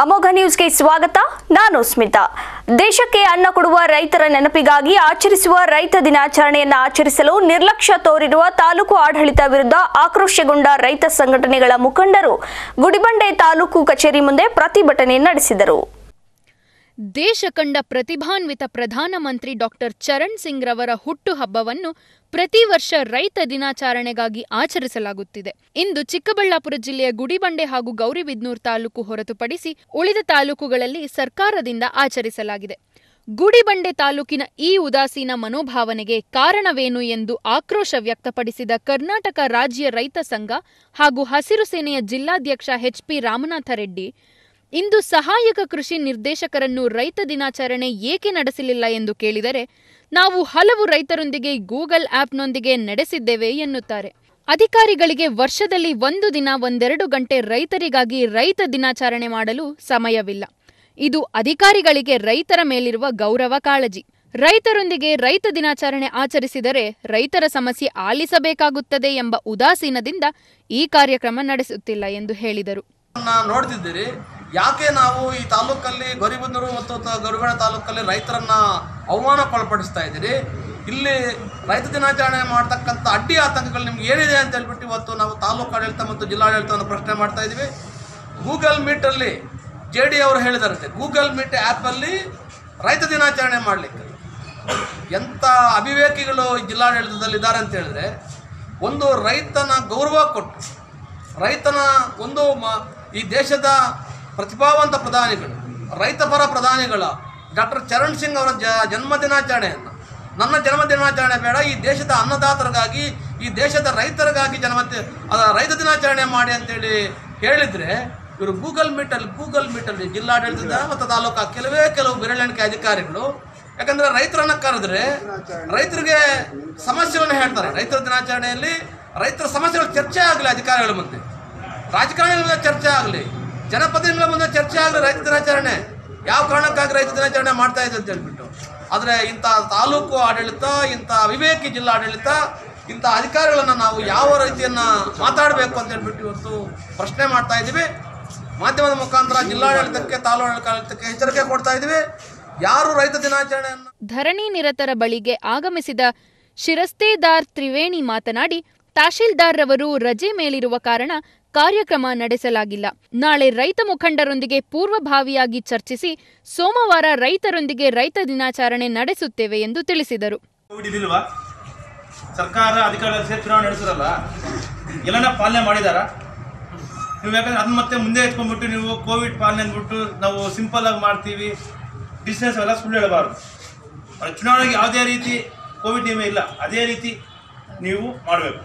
ಅಮೋಘ ನ್ಯೂಸ್ಗೆ ಸ್ವಾಗತ ನಾನು ಸ್ಮಿತಾ ದೇಶಕ್ಕೆ ಅನ್ನ ಕೊಡುವ ರೈತರ ನೆನಪಿಗಾಗಿ ಆಚರಿಸುವ ರೈತ ದಿನಾಚರಣೆಯನ್ನು ಆಚರಿಸಲು ನಿರ್ಲಕ್ಷ್ಯ ತೋರಿರುವ ತಾಲೂಕು ಆಡಳಿತ ವಿರುದ್ಧ ಆಕ್ರೋಶಗೊಂಡ ರೈತ ಸಂಘಟನೆಗಳ ಮುಖಂಡರು ಗುಡಿಬಂಡೆ ತಾಲೂಕು ಕಚೇರಿ ಮುಂದೆ ಪ್ರತಿಭಟನೆ ನಡೆಸಿದರು ದೇಶ ಕಂಡ ಪ್ರತಿಭಾನ್ವಿತ ಪ್ರಧಾನಮಂತ್ರಿ ಡಾಕ್ಟರ್ ಚರಣ್ ಸಿಂಗ್ ರವರ ಹುಟ್ಟುಹಬ್ಬವನ್ನು ಪ್ರತಿ ವರ್ಷ ರೈತ ದಿನಾಚರಣೆಗಾಗಿ ಆಚರಿಸಲಾಗುತ್ತಿದೆ ಇಂದು ಚಿಕ್ಕಬಳ್ಳಾಪುರ ಜಿಲ್ಲೆಯ ಗುಡಿಬಂಡೆ ಹಾಗೂ ಗೌರಿಬಿದ್ನೂರ್ ತಾಲೂಕು ಹೊರತುಪಡಿಸಿ ಉಳಿದ ತಾಲೂಕುಗಳಲ್ಲಿ ಸರ್ಕಾರದಿಂದ ಆಚರಿಸಲಾಗಿದೆ ಗುಡಿಬಂಡೆ ತಾಲೂಕಿನ ಈ ಉದಾಸೀನ ಮನೋಭಾವನೆಗೆ ಕಾರಣವೇನು ಎಂದು ಆಕ್ರೋಶ ವ್ಯಕ್ತಪಡಿಸಿದ ಕರ್ನಾಟಕ ರಾಜ್ಯ ರೈತ ಸಂಘ ಹಾಗೂ ಹಸಿರು ಸೇನೆಯ ಜಿಲ್ಲಾಧ್ಯಕ್ಷ ಎಚ್ಪಿ ರಾಮನಾಥ ರೆಡ್ಡಿ ಇಂದು ಸಹಾಯಕ ಕೃಷಿ ನಿರ್ದೇಶಕರನ್ನು ರೈತ ದಿನಾಚರಣೆ ಏಕೆ ನಡೆಸಲಿಲ್ಲ ಎಂದು ಕೇಳಿದರೆ ನಾವು ಹಲವು ರೈತರೊಂದಿಗೆ ಗೂಗಲ್ ಆಪ್ನೊಂದಿಗೆ ನಡೆಸಿದ್ದೇವೆ ಎನ್ನುತ್ತಾರೆ ಅಧಿಕಾರಿಗಳಿಗೆ ವರ್ಷದಲ್ಲಿ ಒಂದು ದಿನ ಒಂದೆರಡು ಗಂಟೆ ರೈತರಿಗಾಗಿ ರೈತ ದಿನಾಚರಣೆ ಮಾಡಲು ಸಮಯವಿಲ್ಲ ಇದು ಅಧಿಕಾರಿಗಳಿಗೆ ರೈತರ ಮೇಲಿರುವ ಗೌರವ ಕಾಳಜಿ ರೈತರೊಂದಿಗೆ ರೈತ ದಿನಾಚರಣೆ ಆಚರಿಸಿದರೆ ರೈತರ ಸಮಸ್ಯೆ ಆಲಿಸಬೇಕಾಗುತ್ತದೆ ಎಂಬ ಉದಾಸೀನದಿಂದ ಈ ಕಾರ್ಯಕ್ರಮ ನಡೆಸುತ್ತಿಲ್ಲ ಎಂದು ಹೇಳಿದರು ನ ನೋಡ್ತಿದ್ದೀರಿ ಯಾಕೆ ನಾವು ಈ ತಾಲೂಕಲ್ಲಿ ಗೌರಿಬಂದೂರು ಮತ್ತು ತ- ಗರುಬೇಡ ತಾಲೂಕಲ್ಲಿ ರೈತರನ್ನ ಅವಮಾನಕ್ಕೊಳಪಡಿಸ್ತಾ ಇದ್ದೀರಿ ಇಲ್ಲಿ ರೈತ ದಿನಾಚರಣೆ ಮಾಡ್ತಕ್ಕಂಥ ಅಡ್ಡಿ ಆತಂಕಗಳು ನಿಮ್ಗೆ ಏನಿದೆ ಅಂತ ಹೇಳ್ಬಿಟ್ಟು ಇವತ್ತು ನಾವು ತಾಲೂಕು ಆಡಳಿತ ಮತ್ತು ಜಿಲ್ಲಾಡಳಿತವನ್ನು ಪ್ರಶ್ನೆ ಮಾಡ್ತಾ ಇದ್ದೀವಿ ಗೂಗಲ್ ಮೀಟಲ್ಲಿ ಜೆ ಡಿ ಅವರು ಹೇಳಿದಾರಂತೆ ಗೂಗಲ್ ಮೀಟ್ ಆ್ಯಪಲ್ಲಿ ರೈತ ದಿನಾಚರಣೆ ಮಾಡಲಿಕ್ಕೆ ಎಂಥ ಅವಿವೇಕಿಗಳು ಈ ಜಿಲ್ಲಾಡಳಿತದಲ್ಲಿ ಇದ್ದಾರೆ ಅಂತ ಹೇಳಿದ್ರೆ ಒಂದು ರೈತನ ಗೌರವ ಕೊಟ್ಟು ರೈತನ ಒಂದು ಮ ಈ ದೇಶದ ಪ್ರತಿಭಾವಂತ ಪ್ರಧಾನಿಗಳು ರೈತಪರ ಪ್ರಧಾನಿಗಳ ಡಾಕ್ಟರ್ ಚರಣ್ ಸಿಂಗ್ ಅವರ ಜ ಜನ್ಮ ದಿನಾಚರಣೆಯನ್ನು ನನ್ನ ಜನ್ಮ ದಿನಾಚರಣೆ ಬೇಡ ಈ ದೇಶದ ಅನ್ನದಾತರಿಗಾಗಿ ಈ ದೇಶದ ರೈತರಿಗಾಗಿ ಜನ್ಮ ದಿ- ಅದ ರೈತ ದಿನಾಚರಣೆ ಮಾಡಿ ಅಂತೇಳಿ ಹೇಳಿದರೆ ಇವರು ಗೂಗಲ್ ಮೀಟಲ್ಲಿ ಗೂಗಲ್ ಮೀಟಲ್ಲಿ ಜಿಲ್ಲಾಡಳಿತದ ಮತ್ತು ತಾಲೂಕಾ ಕೆಲವೇ ಕೆಲವು ಬೆರಳೆಣಿಕೆ ಅಧಿಕಾರಿಗಳು ಯಾಕಂದ್ರೆ ರೈತರನ್ನ ಕರೆದ್ರೆ ರೈತರಿಗೆ ಸಮಸ್ಯೆಗಳನ್ನು ಹೇಳ್ತಾರೆ ರೈತರ ದಿನಾಚರಣೆಯಲ್ಲಿ ರೈತರ ಸಮಸ್ಯೆಗಳು ಚರ್ಚೆ ಆಗಲಿ ಅಧಿಕಾರಿಗಳ ಮುಂದೆ ರಾಜಕಾರಣಿಗಳ ಮುಂದೆ ಚರ್ಚೆ ಆಗಲಿ ಜನಪ್ರತಿನಿಧಿಗಳ ಮುಂದೆ ಚರ್ಚೆ ಆಗಲಿ ರೈತ ದಿನಾಚರಣೆ ಯಾವ ಕಾರಣಕ್ಕಾಗಿ ರೈತ ದಿನಾಚರಣೆ ಮಾಡ್ತಾ ಇದೆ ಅಂತ ಹೇಳ್ಬಿಟ್ಟು ಆದರೆ ಇಂಥ ತಾಲೂಕು ಆಡಳಿತ ಇಂಥ ವಿವೇಕಿ ಜಿಲ್ಲಾಡಳಿತ ಇಂಥ ಅಧಿಕಾರಿಗಳನ್ನು ನಾವು ಯಾವ ರೀತಿಯನ್ನು ಮಾತಾಡಬೇಕು ಅಂತ ಹೇಳ್ಬಿಟ್ಟು ಇವತ್ತು ಪ್ರಶ್ನೆ ಮಾಡ್ತಾ ಇದ್ದೀವಿ ಮಾಧ್ಯಮದ ಮುಖಾಂತರ ಜಿಲ್ಲಾಡಳಿತಕ್ಕೆ ತಾಲೂಕು ಆಡಳಿತಕ್ಕೆ ಎಚ್ಚರಿಕೆ ಕೊಡ್ತಾ ಇದ್ದೀವಿ ಯಾರು ರೈತ ದಿನಾಚರಣೆಯನ್ನು ಧರಣಿ ನಿರತರ ಬಳಿಗೆ ಆಗಮಿಸಿದ ಶಿರಸ್ತೇದಾರ್ ತ್ರಿವೇಣಿ ಮಾತನಾಡಿ ತಹಶೀಲ್ದಾರ್ ರವರು ರಜೆ ಮೇಲಿರುವ ಕಾರಣ ಕಾರ್ಯಕ್ರಮ ನಡೆಸಲಾಗಿಲ್ಲ ನಾಳೆ ರೈತ ಮುಖಂಡರೊಂದಿಗೆ ಪೂರ್ವಭಾವಿಯಾಗಿ ಚರ್ಚಿಸಿ ಸೋಮವಾರ ರೈತರೊಂದಿಗೆ ರೈತ ದಿನಾಚರಣೆ ನಡೆಸುತ್ತೇವೆ ಎಂದು ತಿಳಿಸಿದರು ಕೋವಿಡ್ ಇದಿಲ್ವಾ ಸರ್ಕಾರ ಅಧಿಕಾರಿಗಳು ಸೇರಿ ಚುನಾವಣೆ ನಡೆಸಿರಲ್ಲ ಎಲ್ಲನ ಪಾಲನೆ ಮಾಡಿದಾರ ನೀವು ಯಾಕಂದ್ರೆ ಅದನ್ನ ಮತ್ತೆ ಮುಂದೆ ಎತ್ಕೊಂಡ್ಬಿಟ್ಟು ನೀವು ಕೋವಿಡ್ ಪಾಲನೆ ಅಂದ್ಬಿಟ್ಟು ನಾವು ಸಿಂಪಲ್ ಆಗಿ ಮಾಡ್ತೀವಿ ಡಿಸ್ಟೆನ್ಸ್ ಎಲ್ಲ ಸುಳ್ಳು ಹೇಳಬಾರ್ದು ಅದು ಚುನಾವಣೆಗೆ ಯಾವುದೇ ರೀತಿ ಕೋವಿಡ್ ನಿಯಮ ಇಲ್ಲ ಅದೇ ರೀತಿ ನೀವು ಮಾಡಬೇಕು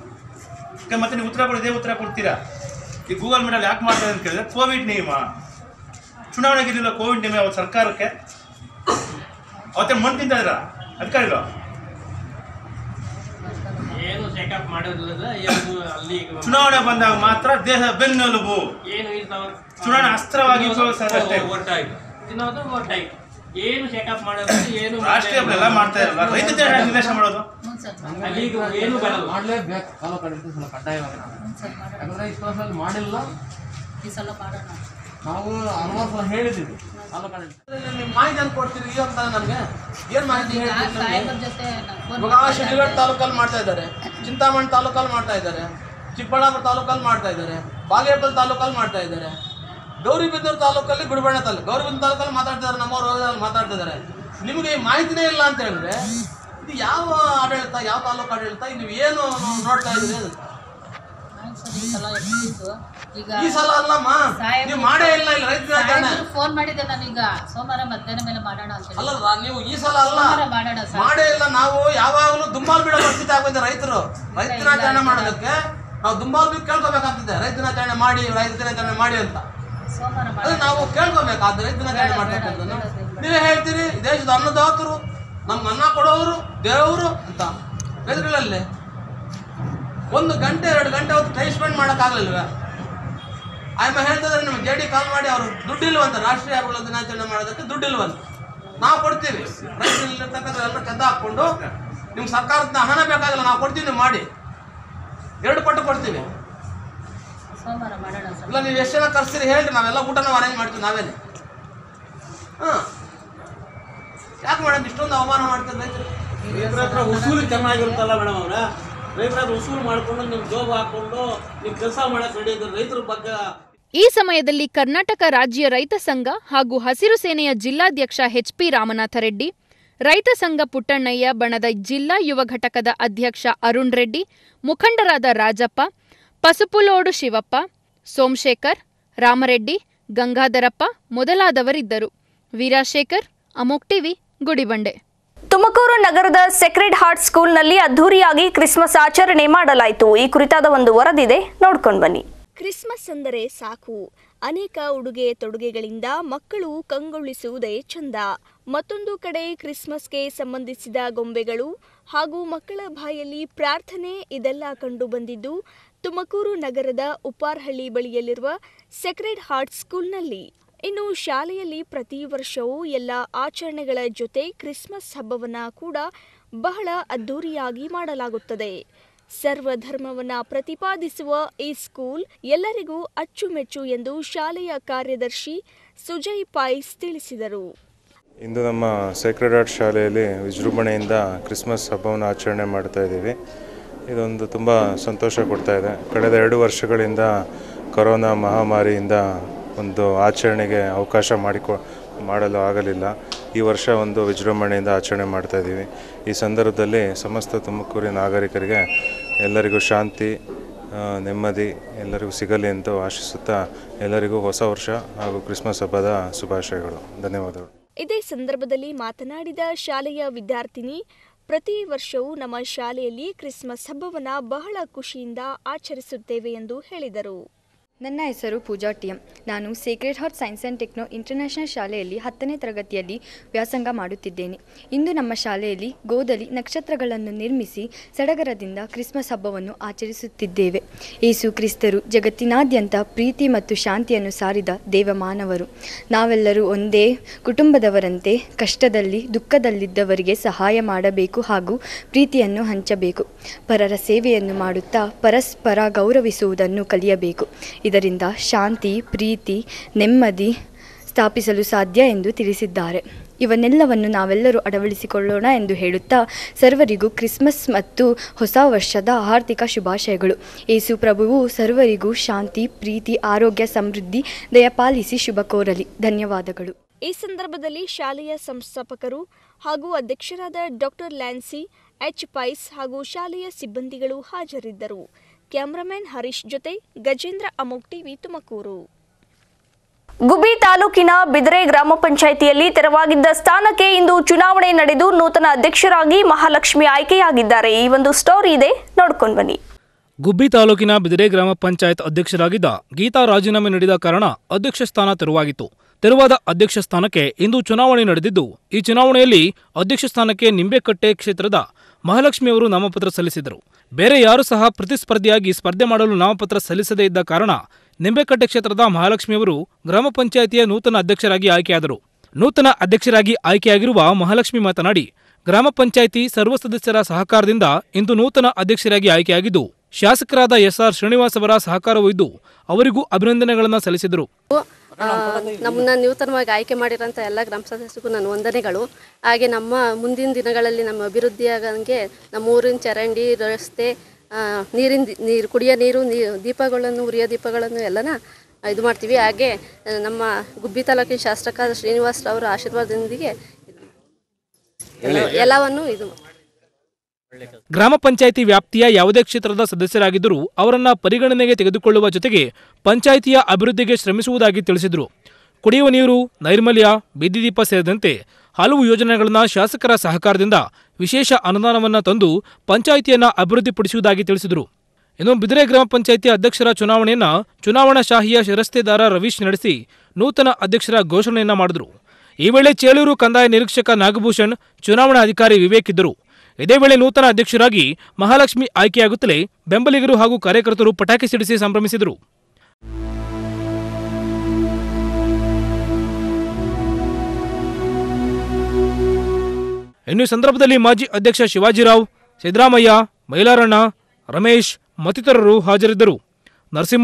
ಯಾಕೆ ಮತ್ತೆ ನೀವು ಉತ್ತರ ಕೊಡಿ ಇದೇ ಉತ್ತರ ಕೊಡ್ತೀರಾ ಈ ಗೂಗಲ್ ಮೀಟಲ್ಲಿ ಯಾಕೆ ಮಾಡ್ತಾರೆ ಅಂತ ಕೇಳಿದ್ರೆ ಕೋವಿಡ್ ನಿಯಮ ಚುನಾವಣೆಗೆ ಇರಲಿಲ್ಲ ಕೋವಿಡ್ ನಿಯಮ ಅವತ್ತು ಸರ್ಕಾರಕ್ಕೆ ಅವತ್ತೇ ಮಣ್ಣು ತಿಂತಿದ್ರ ಅಧಿಕಾರಿಗಳು ಏನು ಚೆಕಪ್ ಮಾಡೋದಿಲ್ಲ ಏನು ಅಲ್ಲಿ ಚುನಾವಣೆ ಬಂದಾಗ ಮಾತ್ರ ದೇಹ ಬೆನ್ನೆಲುಬು ಏನು ಇರ್ತಾವ ಚುನಾವಣೆ ಅಸ್ತ್ರವಾಗಿ ಉಪಯೋಗಿಸ್ತಾರೆ ಅಷ್ಟೇ. ಒಟ್ಟಾಯ್ತು ತಿನ್ನೋದು ಒಟ್ಟಾಯ್ತು ಏನು ಚೆಕಪ್ ಮಾಡೋದು ಏನು ರಾಷ್ಟ್ರೀಯ ಎಲ್ಲ ಮಾಡ್ತಾ ಇರಲ್ಲ ರೈತ ದೇಹ ನಿರ್ದೇಶನ ಮಾಡೋದು ಅಲ್ಲಿಗೆ ಏನು ಬರಲ್ಲ ಮಾಡಲೇಬೇಕು ತಾಲೂಕು ಆಡಳಿತ ಸಲ ಕಡ್ಡಾಯವಾಗಿ ಯಾಕಂದ್ರೆ ಇಷ್ಟು ವರ್ಷದಲ್ಲಿ ಮಾಡಿಲ್ಲ ಈ ಸಲ ಮಾಡೋಣ ನಾವು ಹಲವಾರು ಸಲ ಹೇಳಿದ್ದೀವಿ ತಾಲೂಕು ಆಡಳಿತ ನೀವು ಮಾಹಿತಿಯನ್ನು ಕೊಡ್ತೀರಿ ಈಗ ಅಂತಾನೆ ನಮಗೆ ಏನು ಮಾಹಿತಿ ಈಗ ಹೇಳ್ತೀರಿ ನಮ್ಗೆ? ಸಾಹೇಬ್ರ ಜೊತೆ ಫೋನ್ ಇವಾಗ ಶಿಡ್ಲಘಟ್ಟ ತಾಲೂಕಲ್ಲಿ ಮಾಡ್ತಾ ಇದ್ದಾರೆ ಚಿಂತಾಮಣಿ ತಾಲೂಕಲ್ಲಿ ಮಾಡ್ತಾ ಇದ್ದಾರೆ ಚಿಕ್ಕಬಳ್ಳಾಪುರ ತಾಲೂಕಲ್ಲಿ ಮಾಡ್ತಾ ಇದ್ದಾರೆ ಬಾಗೇಪಲ್ಲಿ ತಾಲೂಕಲ್ಲಿ ಮಾಡ್ತಾ ಇದ್ದಾರೆ ಗೌರಿಬಿದೂರು ತಾಲೂಕಲ್ಲಿ ಗುಡಿಬಣ್ಣ ತಾಲೂಕು ಗೌರಿಬಿದೂರು ತಾಲೂಕಲ್ಲಿ ಮಾತಾಡ್ತಿದ್ದಾರೆ ನಮ್ಮವ್ರು ಹೋಗೋದ್ರಲ್ಲಿ ಮಾತಾಡ್ತಿದ್ದಾರೆ ನಿಮಗೆ ಈ ಮಾಹಿತಿನೇ ಇಲ್ಲ ಅಂತ ಹೇಳಿದ್ರೆ ಇದು ಯಾವ ಆಡಳಿತ ಯಾವ ತಾಲೂಕು ಆಡಳಿತ ನೀವು ಏನು ನೋಡ್ತಾ ಇದ್ದೀರಿ ಅಂತ. ಆಯ್ತು ಸರ್, ಈ ಸಲ ಎಷ್ಟಿತ್ತು ಈಗ ಈ ಸಲ ಅಲ್ಲಮ್ಮ ಸಾಹೇಬ್ರು- ನೀವು ಮಾಡೇ ಇಲ್ಲ ಇಲ್ಲ ರೈತ ದಿನಾಚರಣೆ ಸಾಹೇಬ್ರು ಫೋನ್ ಮಾಡಿದ್ದೆ ನಾನೀಗ ಸೋಮವಾರ ಮಧ್ಯಾಹ್ನ ಮೇಲೆ ಮಾಡೋಣ ಅಂತ ಹೇಳಿ ಅಲ್ಲ ನೀವು ಈ ಸಲ ಅಲ್ಲ ಸೋಮವಾರ ಮಾಡೋಣ ಸರ್ ಮಾಡೇ ಇಲ್ಲ ನಾವು ಯಾವಾಗಲೂ ದುಂಬಾಲ್ ಬಿಡೋ ಪರಿಸ್ಥಿತಿ ಆಗೋದು ರೈತರು ರೈತ ದಿನಾಚರಣೆ ಮಾಡೋದಕ್ಕೆ ನಾವು ದುಂಬಾಲ್ ಬಿದ್ದು ಕೇಳ್ಕೊಬೇಕಾಗ್ತದೆ ರೈತ ದಿನಾಚರಣೆ ಮಾಡಿ ರೈತ ದಿನಾಚರಣೆ ಮಾಡಿ ಅಂತ ಸೋಮವಾರ ಅದೇ ಮಾಡೋಣ ನಾವು ಕೇಳ್ಕೊಬೇಕಾದ್ರೆ ರೈತ ದಿನಾಚರಣೆ ಮಾಡ್ತಕ್ಕಂಥದ್ದು ನೀವೇ ಹೇಳ್ತೀರಿ ಈ ದೇಶದ ಅನ್ನದಾತರು ನಮ್ಗೆ ಅನ್ನ ಕೊಡೋರು ದೇವರು ಅಂತ ಎದುರುಗಳಲ್ಲಿ ಒಂದು ಗಂಟೆ ಎರಡು ಗಂಟೆ ಹೊತ್ತು ಟೈಮ್ ಸ್ಪೆಂಡ್ ಮಾಡೋಕ್ಕಾಗಲಿಲ್ವ ಆಯ್ಮ ಹೇಳ್ತಿದ್ರೆ ನಿಮ್ಗೆ ಜೆ ಡಿ ಕಾಲ್ ಮಾಡಿ ಅವರು ದುಡ್ಡಿಲ್ವಂತ ರಾಷ್ಟ್ರೀಯ ಹಬ್ಬಗಳ ದಿನಾಚರಣೆ ಮಾಡೋದಕ್ಕೆ ದುಡ್ಡಿಲ್ವಂತ ನಾವು ಕೊಡ್ತೀವಿ ರೈತರಲ್ಲಿರ್ತಕ್ಕಂಥ ಎಲ್ಲ ಕದ್ದ ಹಾಕ್ಕೊಂಡು ನಿಮ್ಗೆ ಸರ್ಕಾರದ ಹಣ ಬೇಕಾಗಿಲ್ಲ ನಾವು ಕೊಡ್ತೀವಿ ನೀವು ಮಾಡಿ ಎರಡು ಪಟ್ಟು ಕೊಡ್ತೀವಿ ಸೋಮವಾರ ಮಾಡೋಣ ಸರ್ ಇಲ್ಲ ನೀವು ಎಷ್ಟು ಜನ ಕರ್ಸ್ತೀರಿ ಹೇಳ್ರಿ ನಾವೆಲ್ಲ ಊಟ ನಾವು ಅರೇಂಜ್ ಮಾಡ್ತೀವಿ ನಾವೇನೆ ಹಾಂ ಯಾಕೆ ಮೇಡಮ್ ಇಷ್ಟೊಂದು ಅವಮಾನ ಮಾಡ್ತಾರೆ ರೈತರು ರೈತರ ಹತ್ರ ಉಸೂಲು ಚೆನ್ನಾಗಿರುತ್ತಲ್ಲ ಮೇಡಮ್ ಅವ್ರ ರೈತರ ಹತ್ರ ಉಸೂಲು ಮಾಡ್ಕೊಂಡು ನಿಮ್ ಜೋಬ್ ಹಾಕೊಂಡು ನೀವು ಕೆಲಸ ಮಾಡಕ್ ರೆಡಿ ಇದ್ದಾರೆ ರೈತರ ಬಗ್ಗೆ ಈ ಸಮಯದಲ್ಲಿ ಕರ್ನಾಟಕ ರಾಜ್ಯ ರೈತ ಸಂಘ ಹಾಗೂ ಹಸಿರು ಸೇನೆಯ ಜಿಲ್ಲಾಧ್ಯಕ್ಷ ಎಚ್ಪಿ ರಾಮನಾಥ ರೆಡ್ಡಿ ರೈತ ಸಂಘ ಪುಟ್ಟಣ್ಣಯ್ಯ ಬಣದ ಜಿಲ್ಲಾ ಯುವ ಘಟಕದ ಅಧ್ಯಕ್ಷ ಅರುಣ್ ರೆಡ್ಡಿ ಮುಖಂಡರಾದ ರಾಜಪ್ಪ ಪಸುಪುಲೋಡು ಶಿವಪ್ಪ ಸೋಮಶೇಖರ್ ರಾಮರೆಡ್ಡಿ ಗಂಗಾಧರಪ್ಪ ಮೊದಲಾದವರಿದ್ದರು ವೀರಾಶೇಖರ್ ಅಮೋಕ್ ಟಿವಿ ಗುಡಿಬಂಡೆ ತುಮಕೂರು ನಗರದ ಸೆಕ್ರೆಡ್ ಹಾರ್ಟ್ ಸ್ಕೂಲ್ನಲ್ಲಿ ಅದ್ದೂರಿಯಾಗಿ ಕ್ರಿಸ್ಮಸ್ ಆಚರಣೆ ಮಾಡಲಾಯಿತು ಈ ಕುರಿತಾದ ಒಂದು ವರದಿದೆ ನೋಡ್ಕೊಂಡು ಬನ್ನಿ ಕ್ರಿಸ್ಮಸ್ ಅಂದರೆ ಸಾಕು ಅನೇಕ ಉಡುಗೆ ತೊಡುಗೆಗಳಿಂದ ಮಕ್ಕಳು ಕಂಗೊಳಿಸುವುದೇ ಚಂದ ಮತ್ತೊಂದು ಕಡೆ ಕ್ರಿಸ್ಮಸ್ಗೆ ಸಂಬಂಧಿಸಿದ ಗೊಂಬೆಗಳು ಹಾಗೂ ಮಕ್ಕಳ ಬಾಯಲ್ಲಿ ಪ್ರಾರ್ಥನೆ ಇದೆಲ್ಲ ಕಂಡು ಬಂದಿದ್ದು ತುಮಕೂರು ನಗರದ ಉಪ್ಪಾರ್ಹಳ್ಳಿ ಬಳಿಯಲ್ಲಿರುವ ಸೆಕ್ರೆಡ್ ಹಾರ್ಟ್ ಸ್ಕೂಲ್ನಲ್ಲಿ ಇನ್ನು ಶಾಲೆಯಲ್ಲಿ ಪ್ರತಿ ವರ್ಷವೂ ಎಲ್ಲ ಆಚರಣೆಗಳ ಜೊತೆ ಕ್ರಿಸ್ಮಸ್ ಹಬ್ಬವನ್ನ ಕೂಡ ಬಹಳ ಅದ್ದೂರಿಯಾಗಿ ಮಾಡಲಾಗುತ್ತದೆ ಸರ್ವಧರ್ಮವನ್ನ ಪ್ರತಿಪಾದಿಸುವ ಈ ಸ್ಕೂಲ್ ಎಲ್ಲರಿಗೂ ಅಚ್ಚುಮೆಚ್ಚು ಎಂದು ಶಾಲೆಯ ಕಾರ್ಯದರ್ಶಿ ಸುಜಯ್ ಪಾಯ್ಸ್ ತಿಳಿಸಿದರು ಇಂದು ನಮ್ಮ ಸೇಕ್ರೆಡ್ ಆರ್ಟ್ ಶಾಲೆಯಲ್ಲಿ ವಿಜೃಂಭಣೆಯಿಂದ ಕ್ರಿಸ್ಮಸ್ ಹಬ್ಬವನ್ನು ಆಚರಣೆ ಮಾಡ್ತಾ ಇದ್ದೀವಿ ಇದೊಂದು ತುಂಬ ಸಂತೋಷ ಕೊಡ್ತಾ ಇದೆ ಕಳೆದ ಎರಡು ವರ್ಷಗಳಿಂದ ಕೊರೋನಾ ಮಹಾಮಾರಿಯಿಂದ ಒಂದು ಆಚರಣೆಗೆ ಅವಕಾಶ ಮಾಡಿಕೊ ಮಾಡಲು ಆಗಲಿಲ್ಲ ಈ ವರ್ಷ ಒಂದು ವಿಜೃಂಭಣೆಯಿಂದ ಆಚರಣೆ ಮಾಡ್ತಾ ಇದ್ದೀವಿ ಈ ಸಂದರ್ಭದಲ್ಲಿ ಸಮಸ್ತ ತುಮಕೂರಿನ ನಾಗರಿಕರಿಗೆ ಎಲ್ಲರಿಗೂ ಶಾಂತಿ ಆ, ನೆಮ್ಮದಿ ಎಲ್ಲರಿಗೂ ಸಿಗಲಿ ಎಂದು ಆಶಿಸುತ್ತಾ ಎಲ್ಲರಿಗೂ ಹೊಸ ವರ್ಷ ಹಾಗೂ ಕ್ರಿಸ್ಮಸ್ ಹಬ್ಬದ ಶುಭಾಶಯಗಳು ಧನ್ಯವಾದಗಳು ಇದೇ ಸಂದರ್ಭದಲ್ಲಿ ಮಾತನಾಡಿದ ಶಾಲೆಯ ವಿದ್ಯಾರ್ಥಿನಿ ಪ್ರತಿ ವರ್ಷವೂ ನಮ್ಮ ಶಾಲೆಯಲ್ಲಿ ಕ್ರಿಸ್ಮಸ್ ಹಬ್ಬವನ್ನ ಬಹಳ ಖುಷಿಯಿಂದ ಆಚರಿಸುತ್ತೇವೆ ಎಂದು ಹೇಳಿದರು ನನ್ನ ಹೆಸರು ಪೂಜಾ ಟಿ ಎಂ ನಾನು sacred heart science and techno international ಶಾಲೆಯಲ್ಲಿ ಹತ್ತನೇ ತರಗತಿಯಲ್ಲಿ ವ್ಯಾಸಂಗ ಮಾಡುತ್ತಿದ್ದೇನೆ ಇಂದು ನಮ್ಮ ಶಾಲೆಯಲ್ಲಿ ಗೋಧಲಿ ನಕ್ಷತ್ರಗಳನ್ನು ನಿರ್ಮಿಸಿ ಸಡಗರದಿಂದ ಕ್ರಿಸ್ಮಸ್ ಹಬ್ಬವನ್ನು ಆಚರಿಸುತ್ತಿದ್ದೇವೆ ಯೇಸು ಕ್ರಿಸ್ತರು ಜಗತ್ತಿನಾದ್ಯಂತ ಪ್ರೀತಿ ಮತ್ತು ಶಾಂತಿಯನ್ನು ಸಾರಿದ ದೇವಮಾನವರು ನಾವೆಲ್ಲರೂ ಒಂದೇ ಕುಟುಂಬದವರಂತೆ ಕಷ್ಟದಲ್ಲಿ ದುಃಖದಲ್ಲಿದ್ದವರಿಗೆ ಸಹಾಯ ಮಾಡಬೇಕು ಹಾಗೂ ಪ್ರೀತಿಯನ್ನು ಹಂಚಬೇಕು ಪರರ ಸೇವೆಯನ್ನು ಮಾಡುತ್ತಾ ಪರಸ್ಪರ ಗೌರವಿಸುವುದನ್ನು ಕಲಿಯಬೇಕು ಇದರಿಂದ ಶಾಂತಿ ಪ್ರೀತಿ ನೆಮ್ಮದಿ ಸ್ಥಾಪಿಸಲು ಸಾಧ್ಯ ಎಂದು ತಿಳಿಸಿದ್ದಾರೆ ಇವನ್ನೆಲ್ಲವನ್ನು ನಾವೆಲ್ಲರೂ ಅಳವಡಿಸಿಕೊಳ್ಳೋಣ ಎಂದು ಹೇಳುತ್ತಾ ಸರ್ವರಿಗೂ ಕ್ರಿಸ್ಮಸ್ ಮತ್ತು ಹೊಸ ವರ್ಷದ ಆರ್ಥಿಕ ಶುಭಾಶಯಗಳು ಯೇಸು ಪ್ರಭುವು ಸರ್ವರಿಗೂ ಶಾಂತಿ ಪ್ರೀತಿ ಆರೋಗ್ಯ ಸಮೃದ್ಧಿ ದಯಪಾಲಿಸಿ ಶುಭ ಕೋರಲಿ ಧನ್ಯವಾದಗಳು ಈ ಸಂದರ್ಭದಲ್ಲಿ ಶಾಲೆಯ ಸಂಸ್ಥಾಪಕರು ಹಾಗೂ ಅಧ್ಯಕ್ಷರಾದ ಡಾಕ್ಟರ್ ಲ್ಯಾನ್ಸಿ ಎಚ್ ಪೈಸ್ ಹಾಗೂ ಶಾಲೆಯ ಸಿಬ್ಬಂದಿಗಳು ಹಾಜರಿದ್ದರು ಕ್ಯಾಮರಾಮನ್ ಹರೀಶ್ ಜೊತೆ ಗಜೇಂದ್ರ ಅಮೋಕ್ ಟಿವಿ ತುಮಕೂರು ಗುಬಿ ತಾಲೂಕಿನ ಬಿದರೆ ಗ್ರಾಮ ಪಂಚಾಯಿತಿಯಲ್ಲಿ ತೆರವಾಗಿದ್ದ ಸ್ಥಾನಕ್ಕೆ ಇಂದು ಚುನಾವಣೆ ನಡೆದು ನೂತನ ಅಧ್ಯಕ್ಷರಾಗಿ ಮಹಾಲಕ್ಷ್ಮಿ ಆಯ್ಕೆಯಾಗಿದ್ದಾರೆ ಈ ಒಂದು ಸ್ಟೋರಿ ಇದೆ ನೋಡ್ಕೊಂಡು ಬನ್ನಿ ಗುಬ್ಬಿ ತಾಲೂಕಿನ ಬಿದಿರೆ ಗ್ರಾಮ ಪಂಚಾಯತ್ ಅಧ್ಯಕ್ಷರಾಗಿದ್ದ ಗೀತಾ ರಾಜೀನಾಮೆ ನೀಡಿದ ಕಾರಣ ಅಧ್ಯಕ್ಷ ಸ್ಥಾನ ತೆರವಾಗಿತ್ತು ತೆರವಾದ ಅಧ್ಯಕ್ಷ ಸ್ಥಾನಕ್ಕೆ ಇಂದು ಚುನಾವಣೆ ನಡೆದಿದ್ದು ಈ ಚುನಾವಣೆಯಲ್ಲಿ ಅಧ್ಯಕ್ಷ ಸ್ಥಾನಕ್ಕೆ ನಿಂಬೆಕಟ್ಟೆ ಕ್ಷೇತ್ರದ ಮಹಾಲಕ್ಷ್ಮಿ ಅವರು ನಾಮಪತ್ರ ಸಲ್ಲಿಸಿದರು ಬೇರೆ ಯಾರೂ ಸಹ ಪ್ರತಿಸ್ಪರ್ಧಿಯಾಗಿ ಸ್ಪರ್ಧೆ ಮಾಡಲು ನಾಮಪತ್ರ ಸಲ್ಲಿಸದೇ ಇದ್ದ ಕಾರಣ ನಿಂಬೆಕಟ್ಟೆ ಕ್ಷೇತ್ರದ ಮಹಾಲಕ್ಷ್ಮಿಯವರು ಗ್ರಾಮ ಪಂಚಾಯಿತಿಯ ನೂತನ ಅಧ್ಯಕ್ಷರಾಗಿ ಆಯ್ಕೆಯಾದರು ನೂತನ ಅಧ್ಯಕ್ಷರಾಗಿ ಆಯ್ಕೆಯಾಗಿರುವ ಮಹಾಲಕ್ಷ್ಮಿ ಮಾತನಾಡಿ ಗ್ರಾಮ ಪಂಚಾಯಿತಿ ಸರ್ವ ಸದಸ್ಯರ ಸಹಕಾರದಿಂದ ಇಂದು ನೂತನ ಅಧ್ಯಕ್ಷರಾಗಿ ಆಯ್ಕೆಯಾಗಿದ್ದು ಶಾಸಕರಾದ ಎಸ್ಆರ್ ಶ್ರೀನಿವಾಸ್ ಅವರ ಸಹಕಾರವೂ ಇದ್ದು ಅವರಿಗೂ ಅಭಿನಂದನೆಗಳನ್ನು ಸಲ್ಲಿಸಿದರು ಆ, ನಮ್ಮನ್ನ ನೂತನವಾಗಿ ಆಯ್ಕೆ ಮಾಡಿರೋಂಥ ಎಲ್ಲ ಗ್ರಾಮ ಸದಸ್ಯರಿಗೂ ನನ್ನ ವಂದನೆಗಳು ಹಾಗೆ ನಮ್ಮ ಮುಂದಿನ ದಿನಗಳಲ್ಲಿ ನಮ್ಮ ಅಭಿವೃದ್ಧಿಯಾಗಂಗೆ ನಮ್ಮ ಊರಿನ ಚರಂಡಿ ರಸ್ತೆ ಆ, ನೀರಿನ ದಿ- ನೀರು ಕುಡಿಯೋ ನೀರು ನೀ ದೀಪಗಳನ್ನು ಉರಿಯೋ ದೀಪಗಳನ್ನು ಎಲ್ಲನ ಇದು ಮಾಡ್ತೀವಿ ಹಾಗೆ ಆ, ನಮ್ಮ ಗುಬ್ಬಿ ತಾಲೂಕಿನ ಶಾಸಕ ಶ್ರೀನಿವಾಸ್ ಅವರ ಆಶೀರ್ವಾದದೊಂದಿಗೆ ಎಲ್ಲ- ಎಲ್ಲವನ್ನು ಇದು ಗ್ರಾಮ ಪಂಚಾಯಿತಿ ವ್ಯಾಪ್ತಿಯ ಯಾವುದೇ ಕ್ಷೇತ್ರದ ಸದಸ್ಯರಾಗಿದ್ದರೂ ಅವರನ್ನ ಪರಿಗಣನೆಗೆ ತೆಗೆದುಕೊಳ್ಳುವ ಜೊತೆಗೆ ಪಂಚಾಯಿತಿಯ ಅಭಿವೃದ್ಧಿಗೆ ಶ್ರಮಿಸುವುದಾಗಿ ತಿಳಿಸಿದರು ಕುಡಿಯುವ ನೀರು ನೈರ್ಮಲ್ಯ ಬೀದಿ ದೀಪ ಸೇರಿದಂತೆ ಹಲವು ಯೋಜನೆಗಳನ್ನು ಶಾಸಕರ ಸಹಕಾರದಿಂದ ವಿಶೇಷ ಅನುದಾನವನ್ನು ತಂದು ಪಂಚಾಯಿತಿಯನ್ನ ಅಭಿವೃದ್ಧಿಪಡಿಸುವುದಾಗಿ ತಿಳಿಸಿದರು ಇನ್ನು ಬಿದಿರೆ ಗ್ರಾಮ ಪಂಚಾಯಿತಿ ಅಧ್ಯಕ್ಷರ ಚುನಾವಣೆಯನ್ನ ಚುನಾವಣಾ ಶಾಹಿಯ ಶಿರಸ್ತೆದಾರ ರವೀಶ್ ನಡೆಸಿ ನೂತನ ಅಧ್ಯಕ್ಷರ ಘೋಷಣೆಯನ್ನ ಮಾಡಿದರು ಈ ವೇಳೆ ಚೇಳೂರು ಕಂದಾಯ ನಿರೀಕ್ಷಕ ನಾಗಭೂಷಣ್ ಚುನಾವಣಾ ಅಧಿಕಾರಿ ವಿವೇಕ್ ಇದ್ದರು ಇದೇ ವೇಳೆ ನೂತನ ಅಧ್ಯಕ್ಷರಾಗಿ ಮಹಾಲಕ್ಷ್ಮಿ ಆಯ್ಕೆಯಾಗುತ್ತಲೇ ಬೆಂಬಲಿಗರು ಹಾಗೂ ಕಾರ್ಯಕರ್ತರು ಪಟಾಕಿ ಸಿಡಿಸಿ ಸಂಭ್ರಮಿಸಿದರು ಇನ್ನು ಈ ಸಂದರ್ಭದಲ್ಲಿ ಮಾಜಿ ಅಧ್ಯಕ್ಷ ಶಿವಾಜಿರಾವ್ ಸಿದ್ದರಾಮಯ್ಯ ಮೈಲಾರಣ್ಣ ರಮೇಶ್ ಮತ್ತಿತರರು ಹಾಜರಿದ್ದರು ನರಸಿಂಹಮೂರ್ತಿ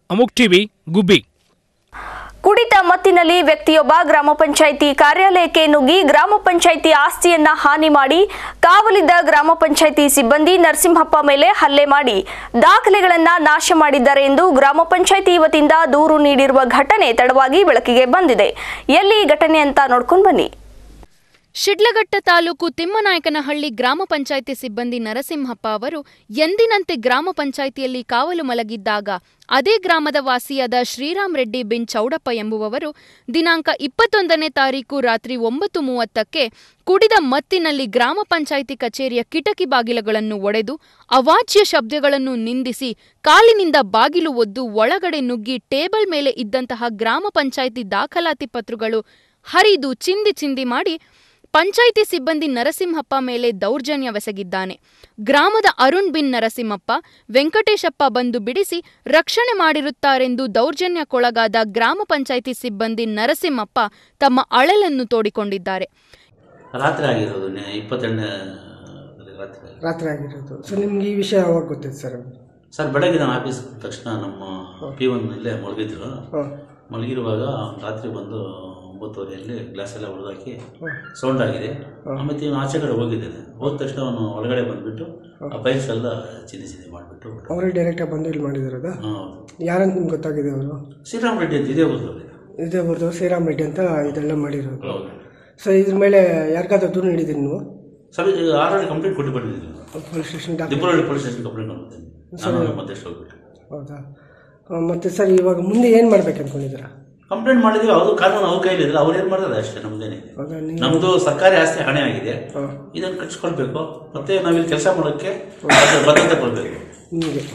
ಅಮುಕ್ ಟಿವಿ ಗುಬ್ಬಿ ಕುಡಿತ ಮತ್ತಿನಲ್ಲಿ ವ್ಯಕ್ತಿಯೊಬ್ಬ ಗ್ರಾಮ ಪಂಚಾಯಿತಿ ಕಾರ್ಯಾಲಯಕ್ಕೆ ನುಗ್ಗಿ ಗ್ರಾಮ ಪಂಚಾಯಿತಿ ಆಸ್ತಿಯನ್ನ ಹಾನಿ ಮಾಡಿ ಕಾವಲಿದ್ದ ಗ್ರಾಮ ಪಂಚಾಯಿತಿ ಸಿಬ್ಬಂದಿ ನರಸಿಂಹಪ್ಪ ಮೇಲೆ ಹಲ್ಲೆ ಮಾಡಿ ದಾಖಲೆಗಳನ್ನ ನಾಶ ಮಾಡಿದ್ದಾರೆ ಎಂದು ಗ್ರಾಮ ಪಂಚಾಯಿತಿ ವತಿಯಿಂದ ದೂರು ನೀಡಿರುವ ಘಟನೆ ತಡವಾಗಿ ಬೆಳಕಿಗೆ ಬಂದಿದೆ ಎಲ್ಲಿ ಈ ಘಟನೆ ಅಂತ ನೋಡ್ಕೊಂಡು ಬನ್ನಿ ಶಿಡ್ಲಘಟ್ಟ ತಾಲೂಕು ತಿಮ್ಮನಾಯಕನಹಳ್ಳಿ ಗ್ರಾಮ ಪಂಚಾಯಿತಿ ಸಿಬ್ಬಂದಿ ನರಸಿಂಹಪ್ಪ ಅವರು ಎಂದಿನಂತೆ ಗ್ರಾಮ ಪಂಚಾಯಿತಿಯಲ್ಲಿ ಕಾವಲು ಮಲಗಿದ್ದಾಗ ಅದೇ ಗ್ರಾಮದ ವಾಸಿಯಾದ ಶ್ರೀರಾಮ್ ರೆಡ್ಡಿ ಬಿನ್ ಚೌಡಪ್ಪ ಎಂಬುವವರು ದಿನಾಂಕ ಇಪ್ಪತ್ತೊಂದನೇ ತಾರೀಕು ರಾತ್ರಿ ಒಂಬತ್ತು ಮೂವತ್ತಕ್ಕೆ ಕುಡಿದ ಮತ್ತಿನಲ್ಲಿ ಗ್ರಾಮ ಪಂಚಾಯಿತಿ ಕಚೇರಿಯ ಕಿಟಕಿ ಬಾಗಿಲುಗಳನ್ನು ಒಡೆದು ಅವಾಚ್ಯ ಶಬ್ದಗಳನ್ನು ನಿಂದಿಸಿ ಕಾಲಿನಿಂದ ಬಾಗಿಲು ಒದ್ದು ಒಳಗಡೆ ನುಗ್ಗಿ ಟೇಬಲ್ ಮೇಲೆ ಇದ್ದಂತಹ ಗ್ರಾಮ ಪಂಚಾಯಿತಿ ದಾಖಲಾತಿ ಪತ್ರಗಳು ಹರಿದು ಚಿಂದಿ ಚಿಂದಿ ಮಾಡಿ ಪಂಚಾಯಿತಿ ಸಿಬ್ಬಂದಿ ನರಸಿಂಹಪ್ಪ ಮೇಲೆ ದೌರ್ಜನ್ಯವೆಸಗಿದ್ದಾನೆ ಗ್ರಾಮದ ಅರುಣ್ ಬಿನ್ ನರಸಿಂಹಪ್ಪ ವೆಂಕಟೇಶಪ್ಪ ಬಂದು ಬಿಡಿಸಿ ರಕ್ಷಣೆ ಮಾಡಿರುತ್ತಾರೆಂದು ದೌರ್ಜನ್ಯಕ್ಕೊಳಗಾದ ಗ್ರಾಮ ಪಂಚಾಯಿತಿ ಸಿಬ್ಬಂದಿ ನರಸಿಂಹಪ್ಪ ತಮ್ಮ ಅಳಲನ್ನು ತೋಡಿಕೊಂಡಿದ್ದಾರೆ ರಾತ್ರಿ ಆಗಿರೋದು ನೆ- ಇಪ್ಪತ್ತೆರಡನೇ ರಾತ್ರಿ ರಾತ್ರಿ ಆಗಿರೋದು ಸೊ ನಿಮ್ಗೆ ಈ ವಿಷಯ ಯಾವಾಗ ಗೊತ್ತಿತ್ತು ಸರ್ ಸರ್ ಬೆಳಗ್ಗೆ ನಾನು ಆಫೀಸ್ ತಕ್ಷಣ ನಮ್ಮ ಪಿ ಒನ್ನಲ್ಲೇ ಮಲಗಿದ್ರು ಮಲಗಿರುವಾಗ ರಾತ್ರಿ ಬಂದು ಒಂಬತ್ತುವರೆಯಲ್ಲಿ ಗ್ಲಾಸ್ ಎಲ್ಲ ಹೊಡೆದಾಕಿ ಸೌಂಡ್ ಆಗಿದೆ ಆಮೇಲೆ ಇವನು ಆಚೆ ಕಡೆ ಹೋಗಿದ್ದೇನೆ ಹೋದ ತಕ್ಷಣ ಅವನು ಒಳಗಡೆ ಬಂದುಬಿಟ್ಟು ಆ ಪೈಪ್ಸ್ ಎಲ್ಲ ಚಿಂದಿ ಚಿಂದಿ ಮಾಡಿಬಿಟ್ಟು ಅವರೇ ಡೈರೆಕ್ಟಾಗಿ ಬಂದು ಇಲ್ಲಿ ಮಾಡಿದಿರೋದ ಯಾರಂತ ನಿಮ್ಗೆ ಗೊತ್ತಾಗಿದೆ ಅವರು ಶ್ರೀರಾಮ್ ರೆಡ್ಡಿ ಅಂತ ಇದೇ ಊರಲ್ಲಿ ಇದೇ ಬರ್ದು ಶ್ರೀರಾಮ್ ರೆಡ್ಡಿ ಅಂತ ಇದೆಲ್ಲ ಮಾಡಿರೋದು ಹೌದು ಸೊ ಇದ್ರ ಮೇಲೆ ಯಾರಿಗಾದ್ರೂ ದೂರು ನೀಡಿದ್ದೀರಿ ನೀವು ಸರ್ ಈಗ ಆಲ್ರೆಡಿ ಕಂಪ್ಲೇಂಟ್ ಕೊಟ್ಟು ಬಂದಿದ್ದೀನಿ police station Dibbarahalli police station complaint ಮಾಡ್ತೀನಿ ನಾನು ನಮ್ಮ ಅಧ್ಯಕ್ಷ ಹೋಗ್ಬಿಟ್ಟು ಹೌದಾ ಆ, ಮತ್ತೆ ಸರ್ ಇವಾಗ ಮುಂದೆ ಏನು ಮಾಡ್ಬೇಕು ಅನ್ಕೊಂಡಿದ್ದೀರಾ ಕಂಪ್ಲೇಂಟ್ ಮಾಡಿದ್ವಿ ಅದು ಕಾನೂನು ಅವ್ರ ಕೈಲಿದ್ರೆ ಅವ್ರು ಏನು ಮಾಡ್ತಾರೆ ಅಷ್ಟೇ ನಮ್ದೇನಿದೆ ಹೌದಾ ನೀವು ನಮ್ದು ಸರ್ಕಾರಿ ಆಸ್ತಿ ಹಣೆ ಆಗಿದೆ ಇದನ್ನು ಕಟ್ಸ್ಕೊಳ್ಬೇಕು ಮತ್ತೆ ನಾವಿಲ್ಲಿ ಕೆಲಸ ಮಾಡೋಕ್ಕೆ ಅದ್ರ ಭದ್ರತೆ ಕೊಡಬೇಕು ನಿಮಗೆ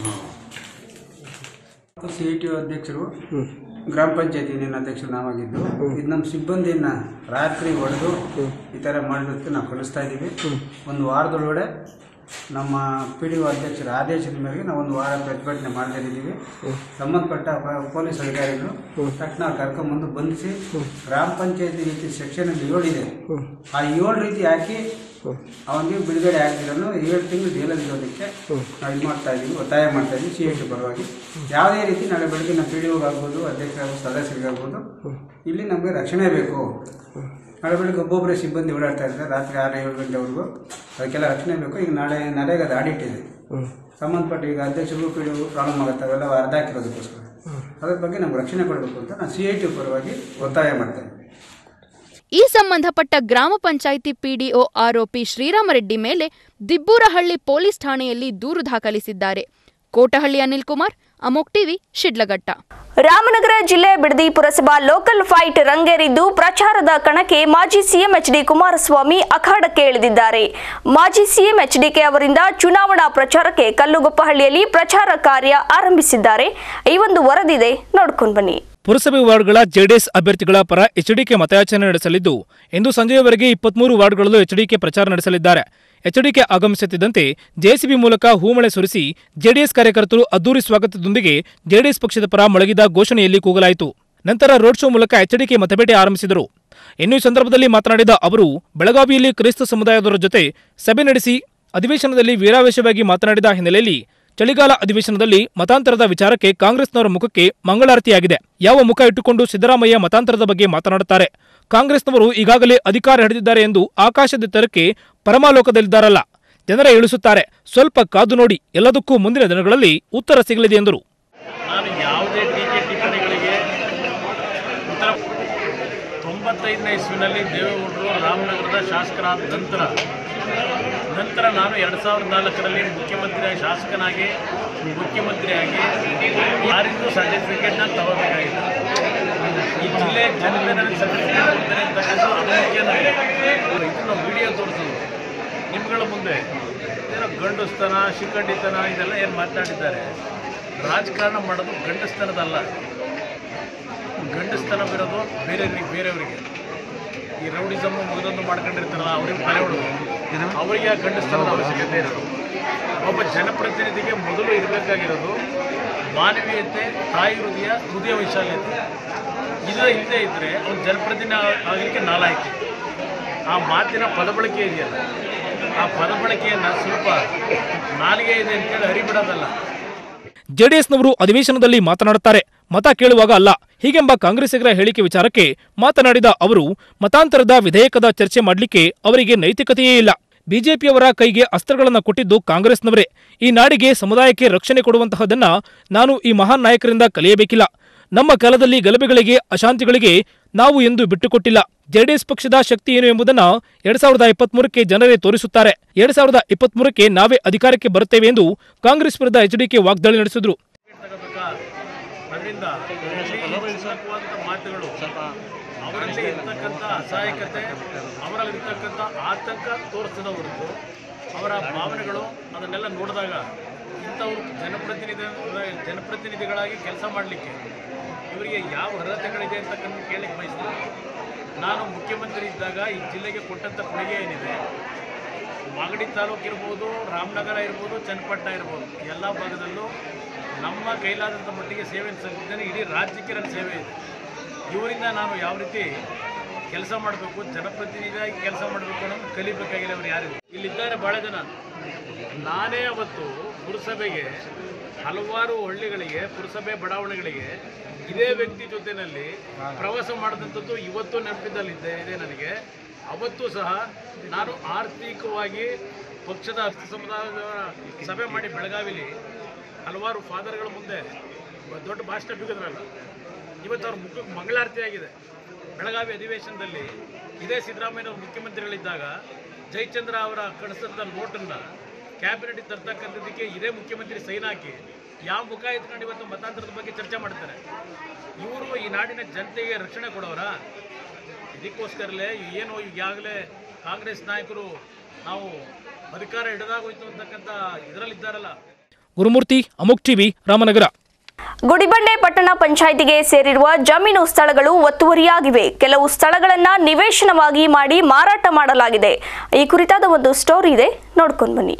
ಸಿ ಐ ಟಿ ಅಧ್ಯಕ್ಷರು ಗ್ರಾಮ ಪಂಚಾಯತಿ ಅಧ್ಯಕ್ಷರು ನಾವಾಗಿದ್ದು ಇದು ನಮ್ಮ ಸಿಬ್ಬಂದಿಯನ್ನ ರಾತ್ರಿ ಹೊಡೆದು ಈ ಥರ ಮಾಡಿರೋದಕ್ಕೆ ನಾವು ಕಳಿಸ್ತಾ ಇದ್ದೀವಿ ಒಂದು ವಾರದೊಳಗಡೆ ನಮ್ಮ ಪಿ ಡಿ ಒ ಅಧ್ಯಕ್ಷರ ಆದೇಶದ ಮೇರೆಗೆ ನಾವು ಒಂದು ವಾರ ಪ್ರತಿಭಟನೆ ಮಾಡ್ತಾ ಇದ್ದೀವಿ ಸಂಬಂಧಪಟ್ಟ ಪ- ಪೊಲೀಸ್ ಅಧಿಕಾರಿಗಳು ತಕ್ಷಣ ಕರ್ಕೊಂಬಂದು ಬಂಧಿಸಿ ಗ್ರಾಮ ಪಂಚಾಯತಿ ರೀತಿ ಸೆಕ್ಷನಲ್ಲಿ ಏಳಿದೆ ಆ ಏಳು ರೀತಿ ಹಾಕಿ ಅವನಿಗೆ ಬಿಡುಗಡೆ ಆಗ್ತಿರೋನು ಏಳು ತಿಂಗಳು ಜೈಲಲ್ಲಿ ಇರೋದಕ್ಕೆ ನಾವು ಇದು ಮಾಡ್ತಾ ಇದ್ದೀವಿ ಒತ್ತಾಯ ಮಾಡ್ತಾ ಇದ್ದೀವಿ ಸಿ ಎಸ್ ಪರವಾಗಿ ಯಾವುದೇ ರೀತಿ ನಾಳೆ ಬೆಳಗ್ಗೆ ನಮ್ಮ ಪಿ ಡಿ ಆಗ್ಬೋದು ಅಧ್ಯಕ್ಷರಾಗ್ಬೋದು ಸದಸ್ಯರಿಗಾಗ್ಬೋದು ಇಲ್ಲಿ ನಮಗೆ ರಕ್ಷಣೆ ಬೇಕು ನಾಳೆ ಬೆಳಗ್ಗೆ ಒಬ್ಬೊಬ್ಬರೇ ಸಿಬ್ಬಂದಿ ಓಡಾಡ್ತಾ ಇದ್ದಾರೆ ರಾತ್ರಿ ಆರು ಏಳು ಗಂಟೆವರೆಗೂ ಅದಕ್ಕೆಲ್ಲ ರಕ್ಷಣೆ ಬೇಕು ಈಗ ನಾಳೆ ನರೇಗಾದ ಆಡಿಟ್ ಇದೆ ಸಂಬಂಧಪಟ್ಟ ಈಗ ಅಧ್ಯಕ್ಷರಿಗೂ ಪಿ ಡಿ ಪ್ರಾಬ್ಲಮ್ ಆಗುತ್ತೆ ಅವೆಲ್ಲ ಅರ್ಧ ಹಾಕಿರೋದಕ್ಕೋಸ್ಕರ ಅದ್ರ ಬಗ್ಗೆ ನಮ್ಗೆ ರಕ್ಷಣೆ ಕೊಡಬೇಕು ಅಂತ ನಾನು ಸಿ ಐ ಟಿ ಪರವಾಗಿ ಒತ್ತಾಯ ಮಾಡ್ತಾ ಇದ್ದೀನಿ ಈ ಸಂಬಂಧಪಟ್ಟ ಗ್ರಾಮ ಪಂಚಾಯಿತಿ ಪಿಡಿಒ ಆರೋಪಿ ಶ್ರೀರಾಮರೆಡ್ಡಿ ಮೇಲೆ ದಿಬ್ಬೂರಹಳ್ಳಿ ಪೊಲೀಸ್ ಠಾಣೆಯಲ್ಲಿ ದೂರು ದಾಖಲಿಸಿದ್ದಾರೆ ಕೋಟಹಳ್ಳಿ ಅನಿಲ್ ಕುಮಾರ್ ಅಮೋಕ್ ಟಿವಿ ಶಿಡ್ಲಘಟ್ಟ ರಾಮನಗರ ಜಿಲ್ಲೆ ಬಿಡದಿ ಪುರಸಭಾ ಲೋಕಲ್ ಫೈಟ್ ರಂಗೇರಿದ್ದು ಪ್ರಚಾರದ ಕಣಕ್ಕೆ ಮಾಜಿ ಸಿಎಂ ಎಚ್ ಡಿ ಕುಮಾರಸ್ವಾಮಿ ಅಖಾಡಕ್ಕೆ ಇಳಿದಿದ್ದಾರೆ ಮಾಜಿ ಸಿಎಂ ಎಚ್ ಡಿಕೆ ಅವರಿಂದ ಚುನಾವಣಾ ಪ್ರಚಾರಕ್ಕೆ ಕಲ್ಲುಗೊಪ್ಪಹಳ್ಳಿಯಲ್ಲಿ ಪ್ರಚಾರ ಕಾರ್ಯ ಆರಂಭಿಸಿದ್ದಾರೆ ಈ ಒಂದು ವರದಿದೆ ನೋಡ್ಕೊಂಡು ಬನ್ನಿ ಪುರಸಭೆ ವಾರ್ಡ್ಗಳ ಜೆಡಿಎಸ್ ಅಭ್ಯರ್ಥಿಗಳ ಪರ ಎಚ್ಡಿಕೆ ಮತಯಾಚನೆ ನಡೆಸಲಿದ್ದು ಇಂದು ಸಂಜೆಯವರೆಗೆ ಇಪ್ಪತ್ಮೂರು ವಾರ್ಡ್ಗಳಲ್ಲೂ ಎಚ್ಡಿಕೆ ಪ್ರಚಾರ ನಡೆಸಲಿದ್ದಾರೆ ಎಚ್ಡಿಕೆ ಆಗಮಿಸುತ್ತಿದ್ದಂತೆ ಜೆಸಿಬಿ ಮೂಲಕ ಹೂಮಳೆ ಸುರಿಸಿ ಜೆಡಿಎಸ್ ಕಾರ್ಯಕರ್ತರು ಅದ್ದೂರಿ ಸ್ವಾಗತದೊಂದಿಗೆ ಜೆಡಿಎಸ್ ಪಕ್ಷದ ಪರ ಮೊಳಗಿದ ಘೋಷಣೆಯಲ್ಲಿ ಕೂಗಲಾಯಿತು ನಂತರ ರೋಡ್ ಶೋ ಮೂಲಕ ಎಚ್ಡಿಕೆ ಮತಬೇಟೆ ಆರಂಭಿಸಿದರು ಇನ್ನು ಈ ಸಂದರ್ಭದಲ್ಲಿ ಮಾತನಾಡಿದ ಅವರು ಬೆಳಗಾವಿಯಲ್ಲಿ ಕ್ರೈಸ್ತ ಸಮುದಾಯದವರ ಜೊತೆ ಸಭೆ ನಡೆಸಿ ಅಧಿವೇಶನದಲ್ಲಿ ವೀರಾವೇಶವಾಗಿ ಮಾತನಾಡಿದ ಹಿನ್ನೆಲೆಯಲ್ಲಿ ಚಳಿಗಾಲ ಅಧಿವೇಶನದಲ್ಲಿ ಮತಾಂತರದ ವಿಚಾರಕ್ಕೆ ಕಾಂಗ್ರೆಸ್ನವರ ಮುಖಕ್ಕೆ ಮಂಗಳಾರತಿಯಾಗಿದೆ ಯಾವ ಮುಖ ಇಟ್ಟುಕೊಂಡು ಸಿದ್ದರಾಮಯ್ಯ ಮತಾಂತರದ ಬಗ್ಗೆ ಮಾತನಾಡುತ್ತಾರೆ ಕಾಂಗ್ರೆಸ್ನವರು ಈಗಾಗಲೇ ಅಧಿಕಾರ ಹಿಡಿದಿದ್ದಾರೆ ಎಂದು ಆಕಾಶದೆತ್ತರಕ್ಕೆ ಪರಮಾಲೋಕದಲ್ಲಿದ್ದಾರಲ್ಲ ಜನರ ಇಳಿಸುತ್ತಾರೆ ಸ್ವಲ್ಪ ಕಾದು ನೋಡಿ ಎಲ್ಲದಕ್ಕೂ ಮುಂದಿನ ದಿನಗಳಲ್ಲಿ ಉತ್ತರ ಸಿಗಲಿದೆ ಎಂದರು ನಾನು ಯಾವುದೇ ಟೀಕೆ ಟಿಪ್ಪಣಿಗಳಿಗೆ ಉತ್ತರ ತೊಂಬತ್ತೈದನೇ ಇಸ್ವಿನಲ್ಲಿ ದೇವೇಗೌಡರು ರಾಮನಗರದ ಶಾಸಕರಾದ ನಂತರ ನಂತರ ನಾನು ಎರಡು ಸಾವಿರದ ನಾಲ್ಕರಲ್ಲಿ ಮುಖ್ಯಮಂತ್ರಿಯಾಗಿ ಶಾಸಕನಾಗಿ ಮುಖ್ಯಮಂತ್ರಿಯಾಗಿ ಯಾರಿಂದೂ ಸರ್ಟಿಫಿಕೇಟ್ನ ತಗೋಬೇಕಾಗಿತ್ತು ಈ ಜಿಲ್ಲೆ ಜನತೆ ನನಗೆ ಸರ್ಟಿಫಿಕೇಟ್ ಕೊಡ್ತಾರೆ ಅಂತಕ್ಕಂಥ ಅಭಿವೃದ್ಧಿಯ ನನಗೆ ಇದನ್ನು ವಿಡಿಯೋ ತೋರಿಸೋದು ನಿಮ್ಗಳ ಮುಂದೆ ಏನೋ ಗಂಡುಸ್ತನ ಶಿಖಂಡಿತನ ಇದೆಲ್ಲ ಏನು ಮಾತನಾಡಿದ್ದಾರೆ ರಾಜಕಾರಣ ಮಾಡೋದು ಗಂಡಸ್ತನದಲ್ಲ ಗಂಡಸ್ತನ ಬರೋದು ಬೇರೆಯವ್ರಿಗೆ ಬೇರೆಯವರಿಗೆ ಈ ರೌಡಿಸಮ್ ಮುಗಿದೊಂದು ಮಾಡ್ಕೊಂಡಿರ್ತಾರಲ್ಲ ಅವ್ರಿಗೆ ತಲೆ ಹೊಡೋದು ಅವರಿಗೆ ಆ ಗಂಡಸ್ತನದ ಅವಶ್ಯಕತೆ ಇರೋದು ಒಬ್ಬ ಜನಪ್ರತಿನಿಧಿಗೆ ಮೊದಲು ಇರಬೇಕಾಗಿರೋದು ಮಾನವೀಯತೆ ತಾಯಿ ಹೃದಯ ಹೃದಯ ವೈಶಾಲ್ಯತೆ ಇದು ಇಲ್ಲದೆ ಇದ್ದರೆ ಅವ್ನು ಜನಪ್ರತಿನಿಧಿ ಆಗಲಿಕ್ಕೆ ನಾಲಾಯಕೆ ಆ ಮಾತಿನ ಪದ ಬಳಕೆ ಇದೆಯಲ್ಲ ಆ ಪದ ಬಳಕೆಯನ್ನು ಸ್ವಲ್ಪ ನಾಲಿಗೆ ಇದೆ ಅಂತೇಳಿ ಹರಿಬಿಡೋದಲ್ಲ ಜೆಡಿಎಸ್ನವರು ಅಧಿವೇಶನದಲ್ಲಿ ಮಾತನಾಡುತ್ತಾರೆ ಮತ ಕೇಳುವಾಗ ಅಲ್ಲ ಹೀಗೆಂಬ ಕಾಂಗ್ರೆಸ್ಸಿಗರ ಹೇಳಿಕೆ ವಿಚಾರಕ್ಕೆ ಮಾತನಾಡಿದ ಅವರು ಮತಾಂತರದ ವಿಧೇಯಕದ ಚರ್ಚೆ ಮಾಡಲಿಕ್ಕೆ ಅವರಿಗೆ ನೈತಿಕತೆಯೇ ಇಲ್ಲ ಬಿಜೆಪಿಯವರ ಕೈಗೆ ಅಸ್ತ್ರಗಳನ್ನು ಕೊಟ್ಟಿದ್ದು ಕಾಂಗ್ರೆಸ್ನವರೇ ಈ ನಾಡಿಗೆ ಸಮುದಾಯಕ್ಕೆ ರಕ್ಷಣೆ ಕೊಡುವಂತಹದನ್ನ ನಾನು ಈ ಮಹಾನ್ ನಾಯಕರಿಂದ ಕಲಿಯಬೇಕಿಲ್ಲ ನಮ್ಮ ಕಾಲದಲ್ಲಿ ಗಲಭೆಗಳಿಗೆ ಅಶಾಂತಿಗಳಿಗೆ ನಾವು ಎಂದು ಬಿಟ್ಟುಕೊಟ್ಟಿಲ್ಲ ಜೆಡಿಎಸ್ ಪಕ್ಷದ ಶಕ್ತಿ ಏನು ಎಂಬುದನ್ನ ಎರಡ್ ಸಾವಿರದ ಇಪ್ಪತ್ಮೂರಕ್ಕೆ ಜನರೇ ತೋರಿಸುತ್ತಾರೆ ಎರಡ್ ಸಾವಿರದ ಇಪ್ಪತ್ಮೂರಕ್ಕೆ ನಾವೇ ಅಧಿಕಾರಕ್ಕೆ ಬರುತ್ತೇವೆ ಎಂದು ಕಾಂಗ್ರೆಸ್ ವಿರುದ್ಧ ಎಚ್ಡಿಕೆ ವಾಗ್ದಾಳಿ ನಡೆಸಿದ್ರು ಅದರಿಂದ ಇರ್ತಕ್ಕಂಥ ಮಾತುಗಳು ಅವರಲ್ಲಿ ಇರ್ತಕ್ಕಂಥ ಅಸಹಾಯಕತೆ ಅವರಲ್ಲಿ ಇರ್ತಕ್ಕಂಥ ಆತಂಕ ತೋರಿಸದ ಹೊರತು ಅವರ ಭಾವನೆಗಳು ಅದನ್ನೆಲ್ಲ ನೋಡಿದಾಗ ಇಂಥವ್ರು ಜನಪ್ರತಿನಿಧಿ ಜನಪ್ರತಿನಿಧಿಗಳಾಗಿ ಕೆಲಸ ಮಾಡಲಿಕ್ಕೆ ಇವರಿಗೆ ಯಾವ ಅರ್ಹತೆಗಳಿದೆ ಅಂತಕ್ಕಂಥ ಕೇಳಕ್ಕೆ ಬಯಸ್ತೀನಿ ನಾನು ಮುಖ್ಯಮಂತ್ರಿ ಇದ್ದಾಗ ಈ ಜಿಲ್ಲೆಗೆ ಕೊಟ್ಟಂಥ ಕೊಡುಗೆ ಏನಿದೆ ಮಾಗಡಿ ತಾಲೂಕು ಇರ್ಬೋದು ರಾಮನಗರ ಇರ್ಬೋದು ಚನ್ನಪಟ್ಟಣ ಇರ್ಬೋದು ಎಲ್ಲ ಭಾಗದಲ್ಲೂ ನಮ್ಮ ಕೈಲಾದಂಥ ಮಟ್ಟಿಗೆ ಸೇವೆ ಸಲ್ಲಿಸಿದ್ದೇನೆ ಇಡೀ ರಾಜ್ಯಕ್ಕೆ ನನ್ನ ಸೇವೆ ಇದೆ ಇವರಿಂದ ನಾನು ಯಾವ ರೀತಿ ಕೆಲಸ ಮಾಡಬೇಕು ಜನಪ್ರತಿನಿಧಿಯಾಗಿ ಕೆಲಸ ಮಾಡಬೇಕು ಅನ್ನೋದು ಕಲಿಬೇಕಾಗಿಲ್ಲ ಅವ್ರು ಯಾರು ಇಲ್ಲಿದ್ದಾರೆ ಭಾಳ ಜನ ನಾನೇ ಅವತ್ತು ಪುರಸಭೆಗೆ ಹಲವಾರು ಹಳ್ಳಿಗಳಿಗೆ ಪುರಸಭೆ ಬಡಾವಣೆಗಳಿಗೆ ಇದೇ ವ್ಯಕ್ತಿ ಜೊತೆಯಲ್ಲಿ ಪ್ರವಾಸ ಮಾಡಿದಂಥದ್ದು ಇವತ್ತು ನೆನಪಿದ್ದಲ್ಲಿದ್ದೆ ಇದೆ ನನಗೆ ಅವತ್ತು ಸಹ ನಾನು ಆರ್ಥಿಕವಾಗಿ ಪಕ್ಷದ ಅಸ್ತ ಸಮುದಾಯದ ಸಭೆ ಮಾಡಿ ಬೆಳಗಾವಿಲಿ ಹಲವಾರು ಫಾದರ್ಗಳ ಮುಂದೆ ಒಬ್ಬ ದೊಡ್ಡ ಭಾಷಣ ಬಿಗಿದ್ರಲ್ಲ ಇವತ್ತು ಅವ್ರ ಮುಖಕ್ಕೆ ಮಂಗಳಾರತಿ ಆಗಿದೆ ಬೆಳಗಾವಿ ಅಧಿವೇಶನದಲ್ಲಿ ಇದೇ ಸಿದ್ದರಾಮಯ್ಯನವರು ಮುಖ್ಯಮಂತ್ರಿಗಳಿದ್ದಾಗ ಜಯಚಂದ್ರ ಅವರ ಕಳಿಸಿದಂಥ ನೋಟನ್ನು ಕ್ಯಾಬಿನೆಟ್ ತರ್ತಕ್ಕಂಥದ್ದಕ್ಕೆ ಇದೇ ಮುಖ್ಯಮಂತ್ರಿ ಸೈನ್ ಹಾಕಿ ಯಾವ ಮುಖ ಇಟ್ಕೊಂಡು ಇವತ್ತು ಮತಾಂತರದ ಬಗ್ಗೆ ಚರ್ಚೆ ಮಾಡ್ತಾರೆ ಇವರು ಈ ನಾಡಿನ ಜನತೆಗೆ ರಕ್ಷಣೆ ಕೊಡೋರ ಇದಕ್ಕೋಸ್ಕರಲೇ ಏನು ಈಗಾಗಲೇ ಕಾಂಗ್ರೆಸ್ ನಾಯಕರು ನಾವು ಅಧಿಕಾರ ಹಿಡಿದಾಗೋಯ್ತು ಅಂತಕ್ಕಂಥ ಇದರಲ್ಲಿದ್ದಾರಲ್ಲ ಗುರುಮೂರ್ತಿ ಅಮುಕ್ ಟಿವಿ ರಾಮನಗರ ಗುಡಿಬಂಡೆ ಪಟ್ಟಣ ಪಂಚಾಯಿತಿಗೆ ಸೇರಿರುವ ಜಮೀನು ಸ್ಥಳಗಳು ಒತ್ತುವರಿಯಾಗಿವೆ ಕೆಲವು ಸ್ಥಳಗಳನ್ನ ನಿವೇಶನವಾಗಿ ಮಾಡಿ ಮಾರಾಟ ಮಾಡಲಾಗಿದೆ ಈ ಕುರಿತಾದ ಒಂದು ಸ್ಟೋರಿ ಇದೆ ನೋಡ್ಕೊಂಡು ಬನ್ನಿ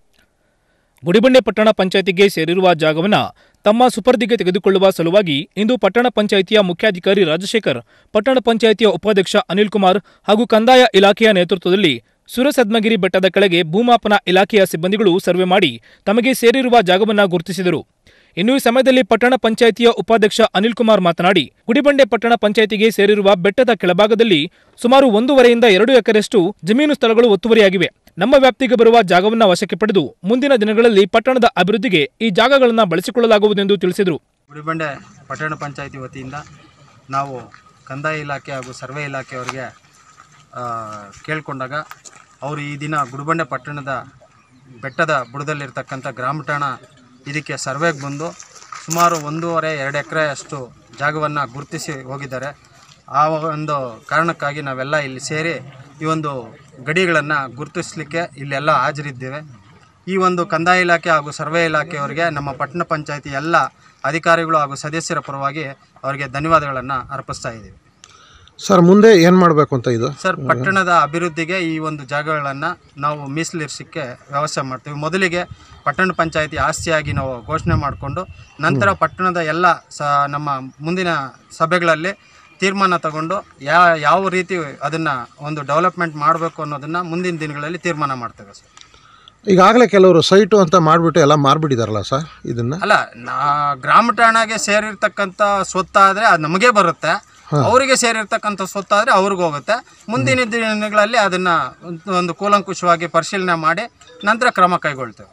ಗುಡಿಬಂಡೆ ಪಟ್ಟಣ ಪಂಚಾಯಿತಿಗೆ ಸೇರಿರುವ ಜಾಗವನ್ನ ತಮ್ಮ ಸುಪರ್ದಿಗೆ ತೆಗೆದುಕೊಳ್ಳುವ ಸಲುವಾಗಿ ಇಂದು ಪಟ್ಟಣ ಪಂಚಾಯಿತಿಯ ಮುಖ್ಯಾಧಿಕಾರಿ ರಾಜಶೇಖರ್ ಪಟ್ಟಣ ಪಂಚಾಯಿತಿಯ ಉಪಾಧ್ಯಕ್ಷ ಅನಿಲ್ ಕುಮಾರ್ ಹಾಗೂ ಕಂದಾಯ ಇಲಾಖೆಯ ನೇತೃತ್ವದಲ್ಲಿ ಸುರಸದ್ಮಗಿರಿ ಬೆಟ್ಟದ ಕೆಳಗೆ ಭೂಮಾಪನ ಇಲಾಖೆಯ ಸಿಬ್ಬಂದಿಗಳು ಸರ್ವೆ ಮಾಡಿ ತಮಗೆ ಸೇರಿರುವ ಜಾಗವನ್ನ ಗುರುತಿಸಿದರು ಇನ್ನು ಈ ಸಮಯದಲ್ಲಿ ಪಟ್ಟಣ ಪಂಚಾಯಿತಿಯ ಉಪಾಧ್ಯಕ್ಷ ಅನಿಲ್ ಕುಮಾರ್ ಮಾತನಾಡಿ ಗುಡಿಬಂಡೆ ಪಟ್ಟಣ ಪಂಚಾಯಿತಿಗೆ ಸೇರಿರುವ ಬೆಟ್ಟದ ಕೆಳಭಾಗದಲ್ಲಿ ಸುಮಾರು ಒಂದೂವರೆಯಿಂದ ಎರಡು ಎಕರೆಯಷ್ಟು ಜಮೀನು ಸ್ಥಳಗಳು ಒತ್ತುವರಿಯಾಗಿವೆ ನಮ್ಮ ವ್ಯಾಪ್ತಿಗೆ ಬರುವ ಜಾಗವನ್ನ ವಶಕ್ಕೆ ಪಡೆದು ಮುಂದಿನ ದಿನಗಳಲ್ಲಿ ಪಟ್ಟಣದ ಅಭಿವೃದ್ಧಿಗೆ ಈ ಜಾಗಗಳನ್ನು ಬಳಸಿಕೊಳ್ಳಲಾಗುವುದೆಂದು ತಿಳಿಸಿದರು ಗುಡಿಬಂಡೆ ಪಟ್ಟಣ ಪಂಚಾಯಿತಿ ವತಿಯಿಂದ ನಾವು ಕಂದಾಯ ಇಲಾಖೆ ಹಾಗೂ ಸರ್ವೆ ಇಲಾಖೆಯವರಿಗೆ ಆ, ಕೇಳಿಕೊಂಡಾಗ ಅವರು ಈ ದಿನ ಗುಡಿಬಂಡೆ ಪಟ್ಟಣದ ಬೆಟ್ಟದ ಬುಡದಲ್ಲಿರ್ತಕ್ಕಂಥ ಗ್ರಾಮ ಠಾಣ ಇದಕ್ಕೆ ಸರ್ವೆಗೆ ಬಂದು ಸುಮಾರು ಒಂದೂವರೆ ಎರಡು ಎಕರೆ ಅಷ್ಟು ಜಾಗವನ್ನು ಗುರುತಿಸಿ ಹೋಗಿದ್ದಾರೆ ಆ ಒಂದು ಕಾರಣಕ್ಕಾಗಿ ನಾವೆಲ್ಲ ಇಲ್ಲಿ ಸೇರಿ ಈ ಒಂದು ಗಡಿಗಳನ್ನು ಗುರುತಿಸಲಿಕ್ಕೆ ಇಲ್ಲೆಲ್ಲ ಹಾಜರಿದ್ದೇವೆ ಈ ಒಂದು ಕಂದಾಯ ಇಲಾಖೆ ಹಾಗೂ ಸರ್ವೆ ಇಲಾಖೆಯವರಿಗೆ ನಮ್ಮ ಪಟ್ಟಣ ಪಂಚಾಯಿತಿ ಎಲ್ಲ ಅಧಿಕಾರಿಗಳು ಹಾಗೂ ಸದಸ್ಯರ ಪರವಾಗಿ ಅವರಿಗೆ ಧನ್ಯವಾದಗಳನ್ನು ಅರ್ಪಿಸ್ತಾ ಇದ್ದೀವಿ ಸರ್ ಮುಂದೆ ಏನು ಮಾಡಬೇಕು ಅಂತ ಇದು ಸರ್ ಪಟ್ಟಣದ ಅಭಿವೃದ್ಧಿಗೆ ಈ ಒಂದು ಜಾಗಗಳನ್ನು ನಾವು ಮೀಸಲಿರಿಸಕ್ಕೆ ವ್ಯವಸ್ಥೆ ಮಾಡ್ತೀವಿ ಮೊದಲಿಗೆ ಪಟ್ಟಣ ಪಂಚಾಯಿತಿ ಆಸ್ತಿಯಾಗಿ ನಾವು ಘೋಷಣೆ ಮಾಡಿಕೊಂಡು ನಂತರ ಪಟ್ಟಣದ ಎಲ್ಲ ಸ ನಮ್ಮ ಮುಂದಿನ ಸಭೆಗಳಲ್ಲಿ ತೀರ್ಮಾನ ತಗೊಂಡು ಯಾ ಯಾವ ರೀತಿ ಅದನ್ನು ಒಂದು ಡೆವಲಪ್ಮೆಂಟ್ ಮಾಡಬೇಕು ಅನ್ನೋದನ್ನು ಮುಂದಿನ ದಿನಗಳಲ್ಲಿ ತೀರ್ಮಾನ ಮಾಡ್ತೇವೆ ಸರ್ ಈಗಾಗಲೇ ಕೆಲವರು ಸೈಟು ಅಂತ ಮಾಡಿಬಿಟ್ಟು ಎಲ್ಲ ಮಾರ್ಬಿಟ್ಟಿದಾರಲ್ಲ ಸರ್ ಇದನ್ನು ಅಲ್ಲ ನಾ ಗ್ರಾಮ ಠಾಣಾಗೆ ಸೇರಿರ್ತಕ್ಕಂಥ ಸ್ವತ್ತಾದರೆ ಅದು ನಮಗೆ ಬರುತ್ತೆ ಅವರಿಗೆ ಸೇರಿರ್ತಕ್ಕಂಥ ಸ್ವತ್ತಾದರೆ ಅವ್ರಿಗೆ ಹೋಗುತ್ತೆ ಮುಂದಿನ ದಿನಗಳಲ್ಲಿ ಅದನ್ನು ಒಂದು ಕೂಲಂಕುಷವಾಗಿ ಪರಿಶೀಲನೆ ಮಾಡಿ ನಂತರ ಕ್ರಮ ಕೈಗೊಳ್ತೇವೆ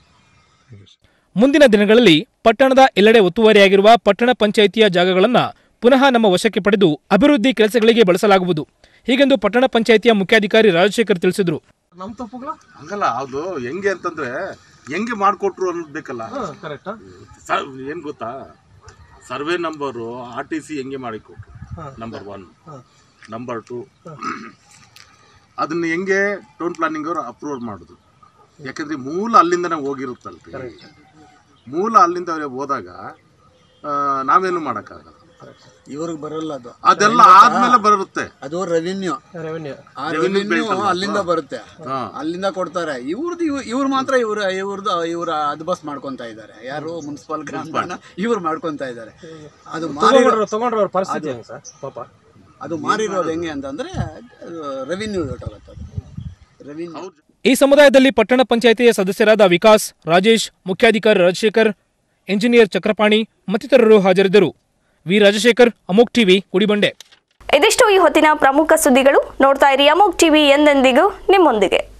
ಮುಂದಿನ ದಿನಗಳಲ್ಲಿ ಪಟ್ಟಣದ ಎಲ್ಲೆಡೆ ಒತ್ತುವರಿಯಾಗಿರುವ ಪಟ್ಟಣ ಪಂಚಾಯಿತಿಯ ಜಾಗಗಳನ್ನು ಪುನಃ ನಮ್ಮ ವಶಕ್ಕೆ ಪಡೆದು ಅಭಿವೃದ್ಧಿ ಕೆಲಸಗಳಿಗೆ ಬಳಸಲಾಗುವುದು ಹೀಗೆಂದು ಪಟ್ಟಣ ಪಂಚಾಯಿತಿಯ ಮುಖ್ಯಾಧಿಕಾರಿ ರಾಜಶೇಖರ್ ತಿಳಿಸಿದರು ನಮ್ ತಪ್ಪುಗಳ ಹಂಗಲ್ಲ ಅದು ಹೆಂಗೆ ಅಂತಂದ್ರೆ ಹೆಂಗೆ ಮಾಡಿಕೊಟ್ರು ಅನ್ನೋದು ಬೇಕಲ್ಲ ಕರೆಕ್ಟಾ ಸರ್ ಏನು ಗೊತ್ತಾ survey number R T C ಹೆಂಗೆ ಮಾಡಿಕೊಟ್ರು ನಂಬರ್ ಒನ್ ನಂಬರ್ ಟು ಅದನ್ನ ಹೆಂಗೆ ಟೌನ್ ಪ್ಲಾನಿಂಗ್ ಅವರು ಅಪ್ರೂವ್ ಮಾಡಿದ್ರು ಯಾಕಂದ್ರೆ ಮೂಲ ಅಲ್ಲಿಂದನೇ ಹೋಗಿರುತ್ತಲ್ರಿ ಮೂಲ ಅಲ್ಲಿಂದ ಹೋದಾಗ ಆ, ನಾವೇನು ಮಾಡೋಕ್ಕಾಗಲ್ಲ ಇವ್ರಿಗೆ ಬರಲ್ಲ ಅದು ಅದೆಲ್ಲ ಆದ್ಮೇಲೆ ಬರುತ್ತೆ ಅದು ರೆವಿನ್ಯೂ ರೆವೆನ್ಯೂ ಆ Revenue ರೆವಿನ್ಯೂ belt ಅಲ್ವಾ? ಅಲ್ಲಿಂದ ಬರುತ್ತೆ ಹಾ. ಅಲ್ಲಿಂದ ಕೊಡ್ತಾರೆ ಇವ್ರದ್ದು ಇವ್ರು ಮಾತ್ರ ಇವ್ರ ಇವ್ರದ್ದು ಇವ್ರ ಅದು ಬಸ್ ಮಾಡ್ಕೊಂತ ಇದ್ದಾರೆ ಯಾರು ಮುನ್ಸಿಪಲ್ ಗ್ರಾಮ ಇವ್ರು ಮಾಡ್ಕೊಂತ ಇದ್ದಾರೆ ಅದು ಮಾರಿರೋ ತಗೊಂಡ್ರು ತಗೊಂಡ್ರು ಅವ್ರ ಪರಿಸ್ಥಿತಿ ಅದು- ಹೆಂಗೆ ಸರ್ ಪಾಪ ಅದು ಮಾರಿರೋದು ಹೆಂಗೆ ಅಂತಂದ್ರೆ ರೆವಿನ್ಯೂ ಹೊರಟೋಗುತ್ತೆ ಅದು ರೆವಿನ್ಯೂ ಈ ಸಮುದಾಯದಲ್ಲಿ ಪಟ್ಟಣ ಪಂಚಾಯಿತಿಯ ಸದಸ್ಯರಾದ ವಿಕಾಸ್ ರಾಜೇಶ್ ಮುಖ್ಯಾಧಿಕಾರಿ ರಾಜಶೇಖರ್ ಎಂಜಿನಿಯರ್ ಚಕ್ರಪಾಣಿ ಮತ್ತಿತರರು ಹಾಜರಿದ್ದರು ವಿ ರಾಜಶೇಖರ್ ಅಮೋಕ್ ಟಿವಿ ಗುಡಿಬಂಡೆ ಇದಿಷ್ಟು ಈ ಹೊತ್ತಿನ ಪ್ರಮುಖ ಸುದ್ದಿಗಳು ನೋಡ್ತಾ ಇರಿ ಅಮೋಕ್ ಟಿವಿ ಎಂದೆಂದಿಗೂ ನಿಮ್ಮೊಂದಿಗೆ